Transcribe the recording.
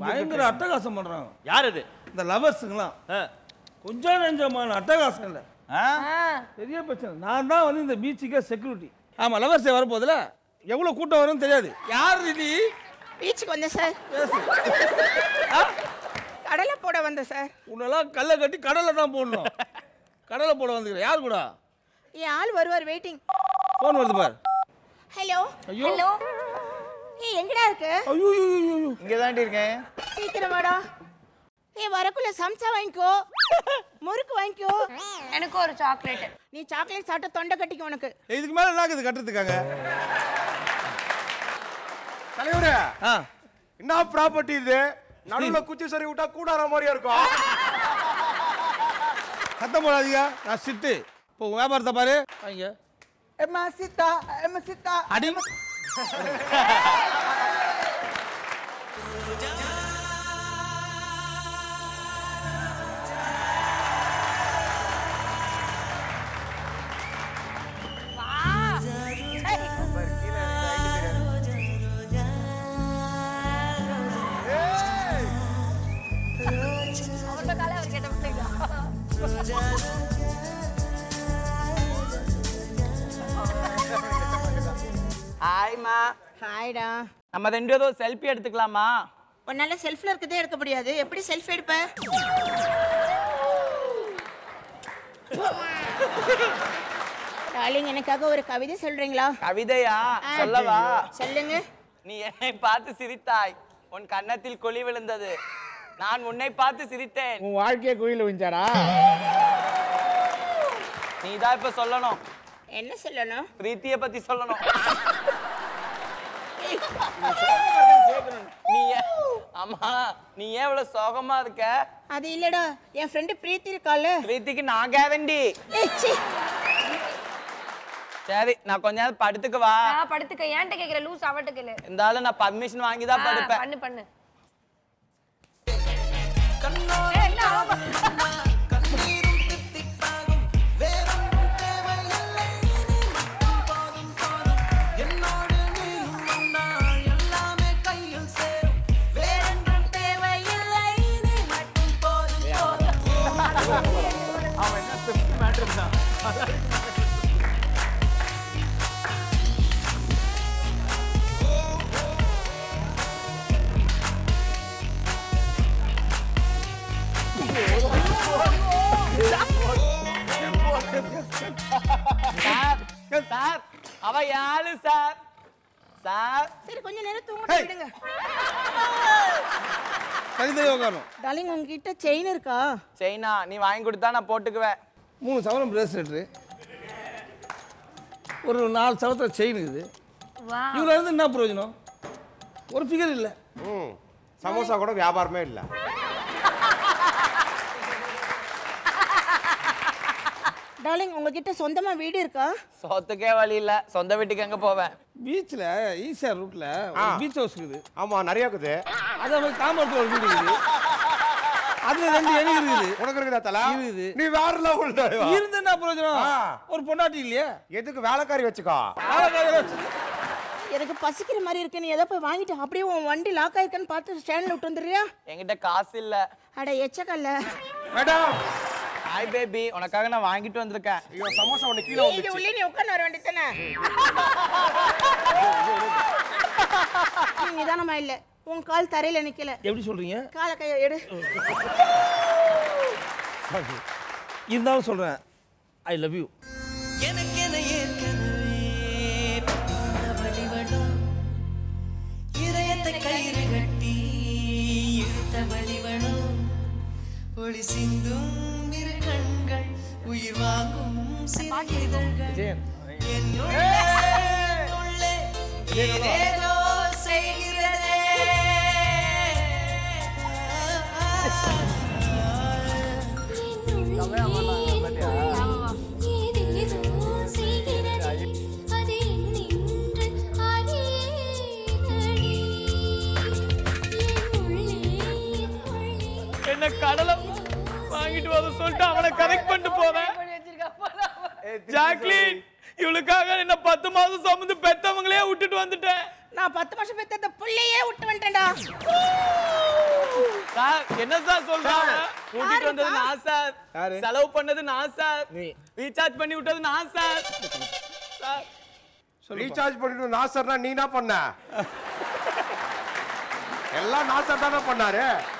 பயங்கர அட்டகாசம் பண்றாங்க யார் அது இந்த லவர்ஸுங்களாம் ஆ. கொஞ்சம் நெஞ்சமான அட்டகாசம் இல்லை ஆ? பெரிய பிரச்சனை நான் தான் வந்து இந்த பீச்சுக்கே செக்யூரிட்டி ஆமா லவர்ஸே வரப்போதுல எவ்வளோ கூட்டம் வரும்னு தெரியாது யார் நீ பீச்சுக்கு வந்தேன் சார் பேசு கடலை போட வந்தேன் சார் உன்னெல்லாம் கல்லை கட்டி கடலை தான் போடணும் கடலை போட வந்துக்கிறேன் யார் கூட என் ஆள் வருவார் வெயிட்டிங் ஃபோன் வருது பார் ஹலோ ஐயோ ஹலோ ஏய் எங்கடா இருக்கு ஐயோ ஐயோ, ஐயோ, ஐயோ. இங்கே தாண்டி இருக்கேன் சீக்கிரம் வாடா ஏய் வரக்குள்ள சம்சா வாங்கிக்கோ முறுக்கு வாங்கிக்கோ எனக்கு ஒரு சாக்லேட் நீ சாக்லேட் சாப்பிட்ட தொண்டை கட்டிக்கும் உனக்கு இதுக்கு மேலே என்ன இருக்குது கட்டுறதுக்காங்க தலைவரே ஆ என்ன ப்ராப்பர்ட்டி இது நடுவுல குச்சி சரி விட்டா கூடார மாதிரியா இருக்கும் சத்தம் போடாதீங்க நான் சிட்டு இப்போ உன் வியாபாரத்தை பாரு வாங்க எம்மா சீதா எம்மா சீதா அடி அவர்கிட்ட காலை அவர் கேட்ட பிள்ளைங்க ஹாய்மா ஹாய்டா நம்ம ரெண்டு பேரும் செல்ஃபி எடுத்துக்கலாமா உன்னால செல்ஃபில் இருக்கதே எடுக்க முடியாது எப்படி செல்ஃபி எடுப்ப டார்லிங் எனக்காக ஒரு கவிதை சொல்றீங்களா கவிதையா ஆ. சொல்லவா சொல்லுங்க நீ என்னை பார்த்து சிரித்தாய் உன் கன்னத்தில் குழி விழுந்தது நான் உன்னை பார்த்து சிரித்தேன் உன் வாழ்க்கையே குயில விஞ்சாடா நீ தான் இப்ப சொல்லணும் என்ன சொல்லணும் பிரீத்திய பத்தி சொல்லணும் நீ ஏன் ஆமா நீ ஏன் இவ்வளவு சோகமா இருக்க அது இல்லடா என் ஃப்ரெண்டு பிரீத்தி இருக்கால பிரீத்திக்கு நான் கேரண்டி ஏய், சீ. சரி நான் கொஞ்ச நேரம் படுத்துக்கு வா நான் படுத்துக்க ஏன்ட்ட கேக்குற லூஸ் அவட்ட கேளு இருந்தாலும் நான் பர்மிஷன் வாங்கி தான் ஆ, படுப்பேன் பண்ணு பண்ணு ஏய், என்ன ஆமா? சார் சார் அவ யாரு சார் சார் சரி கொஞ்ச நேரம் தூங்க விடுங்க தனித்தனி உட்காரணும் டார்லிங் உங்ககிட்ட செயின் இருக்கா செயினா நீ வாங்கி கொடுத்தா நான் போட்டுக்குவேன் மூணு சவரம் பிரேஸ்லெட்டு ஒரு நாலு சவரத்தில் செயின் இருக்குது வா இவ்வளோ இருந்து என்ன பிரயோஜனம் ஒரு ஃபிகர் இல்லை ம் சமோசா கூட வியாபாரமே இல்ல டார்லிங் உங்ககிட்ட சொந்தமா வீடு இருக்கா சொத்துக்கே வழி இல்ல சொந்த வீட்டுக்கு எங்க போவேன் பீச்சில் ஈசிஆர் ரூட்டில் பீச் ஹவுஸ் இருக்குது ஆமா நிறைய இருக்குது அதே மாதிரி தாம்பரத்தில் ஒரு வீடு இருக்குது அதில் ரெண்டு எணி இருக்குது உனக்கு இருக்குதா தல இருக்குது. நீ வேற லெவல் இருந்து என்ன பிரயோஜனம் ஆ. ஒரு பொண்டாட்டி இல்லையா எதுக்கு வேலைக்காரி வச்சுக்கோ வேலைக்காரியை வச்சு எனக்கு பசிக்கிற மாதிரி இருக்கு நீ எதை போய் வாங்கிட்டு அப்படியே உன் வண்டி லாக் ஆயிருக்கான்னு பார்த்து ஸ்டாண்ட்ல விட்டு வந்துடுறியா என்கிட்ட காசு இல்ல அட எச்சக்கல்ல மேடம் ஹாய் பேபி உனக்காக நான் வாங்கிட்டு வந்திருக்கேன் ஐயோ சமோசா ஒண்ணு கீழே இது வந்துச்சு உள்ளே நீ உட்காந்து வர வேண்டியதானே நீ நிதானமா இல்ல உன் கால் தரையில நிக்கல எப்படி சொல்கிறீங்க காலை கையை எடு இருந்தாலும் சொல்கிறேன் ஐ லவ் யூ எனக்கென ஏற்கனவே பிறந்த வழிவளோ இதயத்தை கயிறு கட்டி இழுத்த வழிவளோ ஒளி சிந்தும் இரு கண்கள் உயிர் வாங்கும் சிறு இதழ்கள் என்னுள்ளே என்னுள்ளே ஏதேதோ செய்கிறதே என்ன கடலை வாங்கிட்டு வர சொல்லிட்டு அவனை கரெக்ட் பண்ணிட்டு போவேன் பண்ணி வச்சிருக்கா போலாம். ஜாக்லின் இவளுக்காக என்ன பத்து மாசம் சுமந்து பெத்தவங்களே விட்டுட்டு வந்துட்டேன் நான் பத்து வருஷம் பெத்த அந்த புள்ளையே விட்டு வந்துட்டேன்டா சார் என்ன சார் சொல்றாங்க கூட்டிட்டு வந்தது நான் சார் யாரு? செலவு பண்ணது நான் சார் நீ. ரீசார்ஜ் பண்ணி விட்டது நான் சார் சார் ரீசார்ஜ் பண்ணிட்டு நாசர்னா நீ என்ன பண்ண எல்லாம் நாசர் தானே பண்ணாரு